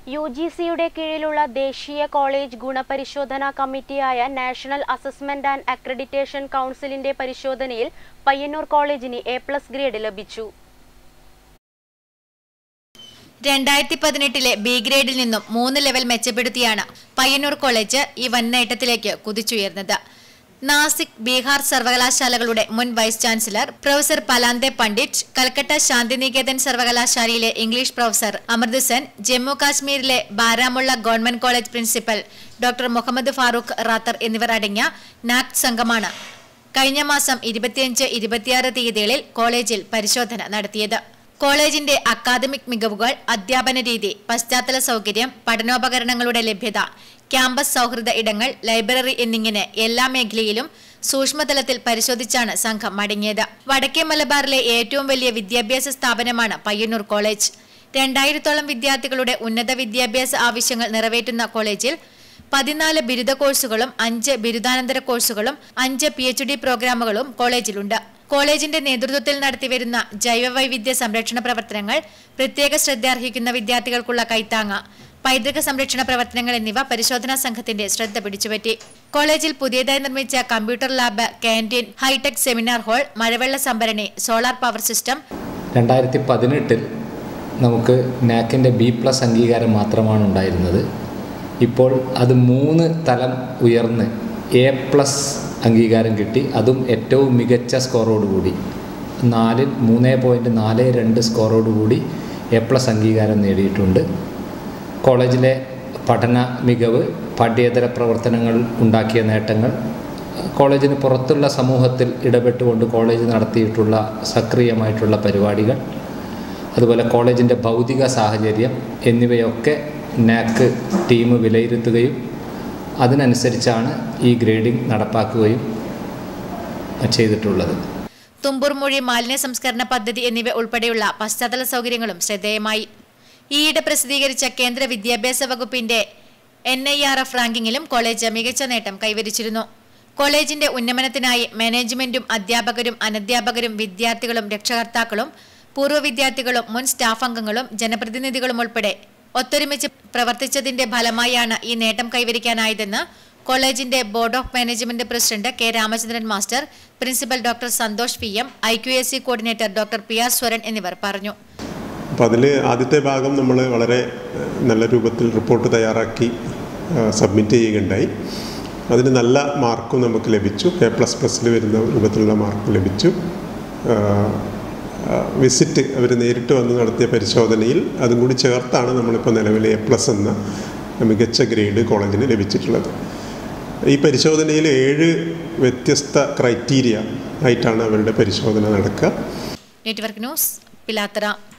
U G സിയുടെ കീഴിലുള്ള ദേശീയ കോളേജ് ഗുണപരിശോധനാ കമ്മിറ്റിയായ നാഷണൽ അസസ്മെന്റ് ആൻഡ് അക്രഡിറ്റേഷൻ കൗൺസിലിന്റെ പരിശോധനയിൽ പയ്യന്നൂർ കോളേജിന് എ പ്ലസ് ഗ്രേഡ് ലഭിച്ചു രണ്ടായിരത്തി പതിനെട്ടിലെ ബി ഗ്രേഡിൽ നിന്നും മൂന്ന് ലെവൽ മെച്ചപ്പെടുത്തിയാണ് പയ്യന്നൂർ കോളേജ് ഈ വൻ നേട്ടത്തിലേക്ക് കുതിച്ചുയർന്നത് നാസിക് ബീഹാർ സർവകലാശാലകളുടെ മുൻ വൈസ് ചാൻസലർ പ്രൊഫസർ പലാന്തെ പണ്ഡിറ്റ് കൽക്കട്ട ശാന്തിനികേതൻ സർവകലാശാലയിലെ ഇംഗ്ലീഷ് പ്രൊഫസർ അമൃത് സെൻ ജമ്മു കാശ്മീരിലെ Baramulla government college principal doctor Muhammad Farooq Rather എന്നിവർ അടങ്ങിയ നാക് സംഘമാണ് കഴിഞ്ഞ മാസം ഇരുപത്തിയഞ്ച് ഇരുപത്തിയാറ് തീയതികളിൽ കോളേജിൽ പരിശോധന നടത്തിയത് കോളേജിന്റെ അക്കാദമിക് മികവുകൾ അധ്യാപന രീതി പശ്ചാത്തല സൗകര്യം പഠനോപകരണങ്ങളുടെ ലഭ്യത ക്യാമ്പസ് സൗഹൃദ ഇടങ്ങൾ ലൈബ്രറി എന്നിങ്ങനെ എല്ലാ മേഖലയിലും സൂക്ഷ്മതലത്തിൽ പരിശോധിച്ചാണ് സംഘം മടങ്ങിയത് വടക്കേ മലബാറിലെ ഏറ്റവും വലിയ വിദ്യാഭ്യാസ സ്ഥാപനമാണ് പയ്യന്നൂർ കോളേജ് രണ്ടായിരത്തോളം വിദ്യാർത്ഥികളുടെ ഉന്നത വിദ്യാഭ്യാസ ആവശ്യങ്ങൾ നിറവേറ്റുന്ന കോളേജിൽ പതിനാല് ബിരുദ കോഴ്സുകളും അഞ്ച് ബിരുദാനന്തര കോഴ്സുകളും അഞ്ച് പി എച്ച് ഡി പ്രോഗ്രാമുകളും കോളേജിലുണ്ട് കോളേജിന്റെ നേതൃത്വത്തിൽ നടത്തിവരുന്ന ജൈവവൈവിധ്യ സംരക്ഷണ പ്രവർത്തനങ്ങൾ പ്രത്യേക ശ്രദ്ധ അർഹിക്കുന്ന വിദ്യാർത്ഥികൾക്കുള്ള കൈത്താങ്ങ പൈതൃക സംരക്ഷണ പ്രവർത്തനങ്ങൾ എന്നിവ പരിശോധനാ സംഘത്തിന്റെ ശ്രദ്ധ പിടിച്ചുപറ്റി കോളേജിൽ പുതിയതായി നിർമ്മിച്ച computer lab canteen hitech seminar hall മഴവെള്ള സംഭരണി സോളാർ പവർ സിസ്റ്റം രണ്ടായിരത്തി പതിനെട്ടിൽ നമുക്ക് നാക്കിൻ്റെ ബി പ്ലസ് അംഗീകാരം മാത്രമാണ് ഉണ്ടായിരുന്നത് ഇപ്പോൾ അത് മൂന്ന് തലം ഉയർന്ന് എ പ്ലസ് അംഗീകാരം കിട്ടി അതും ഏറ്റവും മികച്ച സ്കോറോടുകൂടി നാലിൽ മൂന്ന് പോയിൻറ്റ് നാല് രണ്ട് സ്കോറോടുകൂടി എ പ്ലസ് അംഗീകാരം നേടിയിട്ടുണ്ട് കോളേജിലെ പഠന മികവ് പാഠ്യേതര പ്രവർത്തനങ്ങൾ ഉണ്ടാക്കിയ നേട്ടങ്ങൾ കോളേജിന് പുറത്തുള്ള സമൂഹത്തിൽ ഇടപെട്ടുകൊണ്ട് കോളേജ് നടത്തിയിട്ടുള്ള സക്രിയമായിട്ടുള്ള പരിപാടികൾ അതുപോലെ കോളേജിൻ്റെ ഭൗതിക സാഹചര്യം എന്നിവയൊക്കെ നാക്ക് ടീം വിലയിരുത്തുകയും അതിനനുസരിച്ചാണ് ഈ ഗ്രേഡിംഗ് നടപ്പാക്കുകയും ചെയ്തിട്ടുള്ളത് തുമ്പൂർമൊഴി മാലിന്യ സംസ്കരണ പദ്ധതി എന്നിവ ഉൾപ്പെടെയുള്ള പശ്ചാത്തല സൗകര്യങ്ങളും ശ്രദ്ധേയമായി ഈയിടെ പ്രസിദ്ധീകരിച്ച കേന്ദ്ര വിദ്യാഭ്യാസ വകുപ്പിന്റെ എൻ ഐ ആർ എഫ് റാങ്കിങ്ങിലും കോളേജ് മികച്ച നേട്ടം കൈവരിച്ചിരുന്നു കോളേജിന്റെ ഉന്നമനത്തിനായി മാനേജ്മെന്റും അധ്യാപകരും അനധ്യാപകരും വിദ്യാർത്ഥികളും രക്ഷകർത്താക്കളും പൂർവ്വ വിദ്യാർത്ഥികളും മുൻ സ്റ്റാഫ് അംഗങ്ങളും ജനപ്രതിനിധികളും ഉൾപ്പെടെ ഒത്തൊരുമിച്ച് പ്രവർത്തിച്ചതിന്റെ ഫലമായാണ് ഈ നേട്ടം കൈവരിക്കാനായതെന്ന് കോളേജിന്റെ board of management president K Ramachandran master principal doctor Santhosh P M I Q S C coordinator doctor P R Swaran എന്നിവർ പറഞ്ഞു അപ്പോൾ അതിൽ ആദ്യത്തെ ഭാഗം നമ്മൾ വളരെ ഏഹ്, നല്ല രൂപത്തിൽ റിപ്പോർട്ട് തയ്യാറാക്കി ഏഹ്, സബ്മിറ്റ് ചെയ്യുകയുണ്ടായി അതിന് നല്ല മാർക്കും നമുക്ക് ലഭിച്ചു എ പ്ലസ് പ്ലസ്സിൽ വരുന്ന രൂപത്തിലുള്ള മാർക്ക് ലഭിച്ചു ഏഹ്, ഏഹ്, വിസിറ്റ് അവർ നേരിട്ട് വന്ന് നടത്തിയ പരിശോധനയിൽ അതും കൂടി ചേർത്താണ് നമ്മളിപ്പോൾ നിലവിൽ എ പ്ലസ് എന്ന മികച്ച ഗ്രേഡ് കോളേജിന് ലഭിച്ചിട്ടുള്ളത് ഈ പരിശോധനയിൽ ഏഴ് വ്യത്യസ്ത ക്രൈറ്റീരിയ ആയിട്ടാണ് അവരുടെ പരിശോധന നടക്കുക നെറ്റ്വർക്ക് ന്യൂസ് പിലാത്തറ